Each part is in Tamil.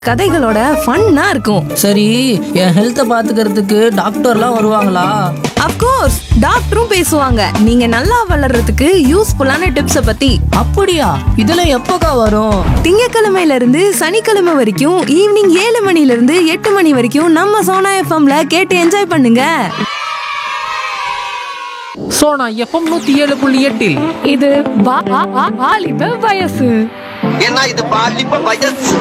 கதைகளோட ஃபன்னா இருக்கும் சரி என் ஹெல்த்தை பாத்துக்கிறதுக்கு டாக்டர்லாம் வருவாங்களா அப்கோர்ஸ் டாக்டரும் பேசுவாங்க நீங்க நல்லா வளர்றதுக்கு யூஸ்ஃபுல்லான டிப்ஸை பத்தி அப்படியா இதெல்லாம் எப்போக்கா வரும் திங்கக்கிழமையில இருந்து சனிக்கிழமை வரைக்கும் ஈவினிங் ஏழு மணில இருந்து எட்டு மணி வரைக்கும் நம்ம சோனா எஃப்எம்ல கேட்டு என்ஜாய் பண்ணுங்க சோனா எஃப்எம் நூத்தி ஏழு புள்ளி எட்டில் இது வா- வா- வா- வாலிப வயசு ஏன்னா இது பாலிப்ப வயசு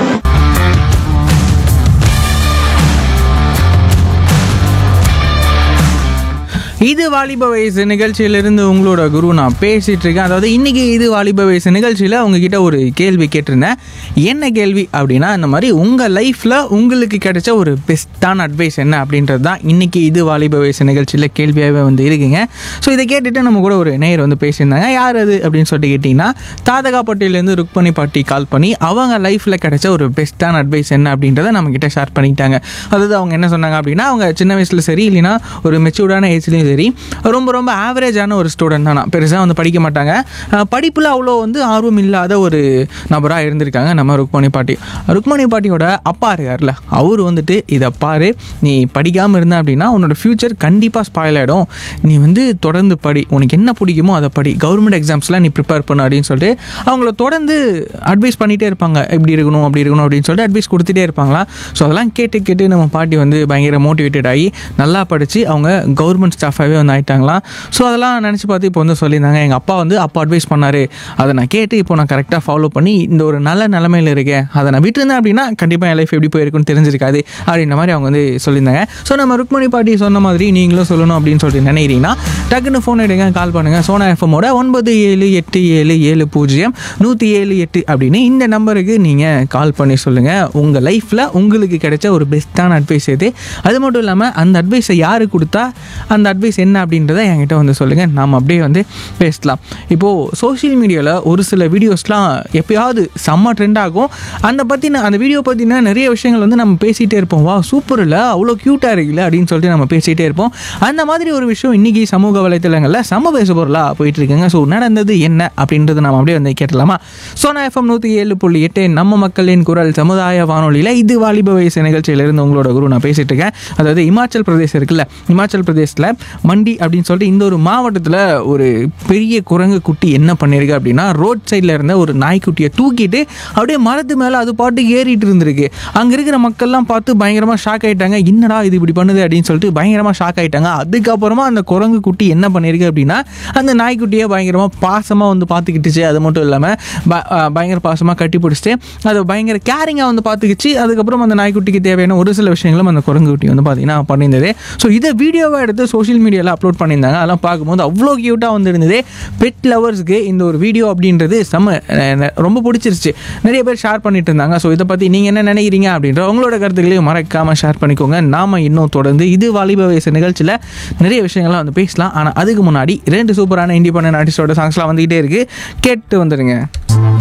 இது வாலிப வயசு நிகழ்ச்சியிலிருந்து உங்களோட குரு நான் பேசிட்டு இருக்கேன் அதாவது இன்னைக்கு இது வாலிப வயசு நிகழ்ச்சியில் உங்ககிட்ட ஒரு கேள்வி கேட்டிருந்தேன் என்ன கேள்வி அப்படின்னா இந்த மாதிரி உங்கள் லைஃப்பில் உங்களுக்கு கிடைச்ச ஒரு பெஸ்ட்டான அட்வைஸ் என்ன அப்படின்றது தான் இன்னைக்கு இது வாலிப வயசு நிகழ்ச்சியில் கேள்வியாகவே வந்து இருக்குங்க ஸோ இதை கேட்டுட்டு நம்ம கூட ஒரு நேயர் வந்து பேசியிருந்தாங்க யார் அது அப்படின்னு சொல்லிட்டு கேட்டிங்கன்னா தாதகாப்பட்டியிலேருந்து ருக்மணி பாட்டி கால் பண்ணி அவங்க லைஃப்பில் கிடைச்ச ஒரு பெஸ்ட்டான அட்வைஸ் என்ன அப்படின்றத நம்ம கிட்ட ஷேர் பண்ணிக்கிட்டாங்க அதாவது அவங்க என்ன சொன்னாங்க அப்படின்னா அவங்க சின்ன வயசில் சரி இல்லைன்னா ஒரு மெச்சூர்டான ஏஜ்லேயும் சரி ரொம்ப ரொம்ப ஆவரேஜான ஒரு ஸ்டூடெண்ட் தானா பெருசாக வந்து படிக்க மாட்டாங்க அஹ் படிப்புல அவ்வளோ வந்து ஆர்வம் இல்லாத ஒரு நபராக இருந்திருக்காங்க நம்ம ருக்மணி பாட்டி ருக்மணி பாட்டியோட அப்பா இருக்கார்ல அவர் வந்துட்டு இதை பாரு நீ படிக்காமல் இருந்த அப்படின்னா உன்னோட ஃப்யூச்சர் கண்டிப்பாக ஸ்பாயில் ஆகிடும் நீ வந்து தொடர்ந்து படி உனக்கு என்ன பிடிக்குமோ அதை படி கவர்மெண்ட் எக்ஸாம்ஸ்லாம் நீ ப்ரிப்பேர் பண்ணு அப்படின்னு சொல்லிட்டு அவங்கள தொடர்ந்து அட்வைஸ் பண்ணிகிட்டே இருப்பாங்க இப்படி இருக்கணும் அப்படி இருக்கணும் அப்படின்னு சொல்லிட்டு அட்வைஸ் கொடுத்துட்டே இருப்பாங்களா ஸோ அதெல்லாம் கேட்டு கேட்டு நம்ம பாட்டி வந்து பயங்கர மோட்டிவேட்டட் ஆகி நல்லா படித்து அவங்க கவர்மெண்ட் ஸ்டாஃபாகவே வந்து ஆயிட்டாங்களாம் ஸோ அதெல்லாம் நினச்சி பார்த்து இப்போ வந்து சொல்லியிருந்தாங்க எங்கள் அப்பா வந்து அப்பா அட்வைஸ் பண்ணார் அதை நான் கேட்டு இப்போ நான் கரெக்டாக ஃபாலோ பண்ணி இந்த ஒரு நல்ல நிலமையில இருக்கேன் அதை நான் விட்டுருந்தேன் அப்படின்னா கண்டிப்பாக என் லைஃப் எப்படி போயிருக்குன்னு தெரிஞ்சிருக்காது அப்படின்ற மாதிரி அவங்க வந்து சொல்லியிருந்தாங்க ஸோ நம்ம ருக்மணி பாட்டி சொன்ன மாதிரி நீங்களும் சொல்லணும் அப்படின்னு சொல்லிட்டு நினைக்கிறீங்கன்னா டக்குன்னு ஃபோன் எடுங்க கால் பண்ணுங்கள் சோனா எஃப்எம்மோட ஒன்பது ஏழு எட்டு ஏழு ஏழு பூஜ்ஜியம் நூற்றி ஏழு எட்டு அப்படின்னு இந்த நம்பருக்கு நீங்கள் கால் பண்ணி சொல்லுங்கள் உங்கள் லைஃப்பில் உங்களுக்கு கிடைச்ச ஒரு பெஸ்ட்டான அட்வைஸ் எது அது மட்டும் இல்லாமல் அந்த அட்வைஸை யார் கொடுத்தா அந்த அட்வைஸ் என்ன அப்படின்றத என்கிட்ட வந்து சொல்லுங்கள் நாம் அப்படியே வந்து பேசலாம் இப்போது சோஷியல் மீடியாவில் ஒரு சில வீடியோஸ்லாம் எப்பயாவது செம்ம ட்ரெண்ட் ஆகும் அந்த பற்றின அந்த வீடியோ பற்றின நிறைய விஷயங்கள் வந்து நம்ம பேசிகிட்டே இருப்போம் வா சூப்பர் இல்லை அவ்வளோ க்யூட்டாக இருக்குல்ல அப்படின்னு சொல்லிட்டு நம்ம பேசிகிட்டே இருப்போம் அந்த மாதிரி ஒரு விஷயம் இன்றைக்கி சமூக வலைத்தளங்களில் சம பேச பொருளாக போயிட்டு இருக்குங்க ஸோ நடந்தது என்ன அப்படின்றது நம்ம அப்படியே வந்து கேட்டலாமா சோனா எஃப்எம் நூற்றி ஏழு புள்ளி எட்டு நம்ம மக்களின் குரல் சமுதாய வானொலியில் இது வாலிப வயசு நிகழ்ச்சியிலிருந்து உங்களோட குரு நான் பேசிட்டு இருக்கேன் அதாவது இமாச்சல் பிரதேசம் இருக்குல்ல இமாச்சல் பிரதேசத்தில் மண்டி அப்படின்னு சொல்லிட்டு இந்த ஒரு மாவட்டத்தில் ஒரு பெரிய குரங்கு குட்டி என்ன பண்ணியிருக்கு அப்படின்னா ரோட் சைடில் இருந்த ஒரு நாய்க்குட்டியை தூக்கிட்டு அப்படியே மரத்து மேலே அது பாட்டு ஏறிட்டு இருந்திருக்கு அங்கே இருக்கிற மக்கள்லாம் பார்த்து பயங்கரமாக ஷாக் ஆயிட்டாங்க என்னடா இது இப்படி பண்ணுது அப்படின்னு சொல்லிட்டு பயங்கரமாக ஷாக் ஆயிட்டாங்க அதுக்கப்புறமா அந்த குரங்கு குட்டி என்ன பண்ணியிருக்கு அப்படின்னா அந்த நாய்க்குட்டியை பயங்கரமாக பாசமாக வந்து பார்த்துக்கிட்டுச்சு அது மட்டும் இல்லாமல் ப- அஹ் பயங்கர பாசமாக கட்டி பிடிச்சிட்டு அதை பயங்கர கேரிங்காக வந்து பார்த்துக்கிச்சு அதுக்கப்புறம் அந்த நாய்க்குட்டிக்கு தேவையான ஒரு சில விஷயங்களும் அந்த குரங்கு குட்டி வந்து பார்த்தீங்கன்னா பண்ணியிருந்தது ஸோ இதை வீடியோவாக எடுத்து சோஷியல் மீடியாவில் அப்லோட் பண்ணியிருந்தாங்க அதெல்லாம் பார்க்கும்போது அவ்வளோ க்யூட்டாக வந்து இருந்தது பெட் லவர்ஸ்க்கு இந்த ஒரு வீடியோ அப்படின்றது செம்ம அஹ், ந- ரொம்ப பிடிச்சிருச்சு நிறைய பேர் ஷேர் பண்ணிட்டு இருந்தாங்க ஸோ இதை பற்றி நீங்கள் என்ன நினைக்கிறீங்க அப்படின்ற உங்களோட கருத்துக்களையும் மறக்காமல் ஷேர் பண்ணிக்கோங்க நாம இன்னும் தொடர்ந்து இது வாலிப வயசு நிகழ்ச்சியில் நிறைய விஷயங்கள்லாம் வந்து பேசலாம் ஆனால் அதுக்கு முன்னாடி ரெண்டு சூப்பரான இண்டிபெண்டன்ட் ஆர்டிஸ்டோட சாங்ஸ்லாம் வந்துகிட்டே இருக்குது கேட்டு வந்துடுங்க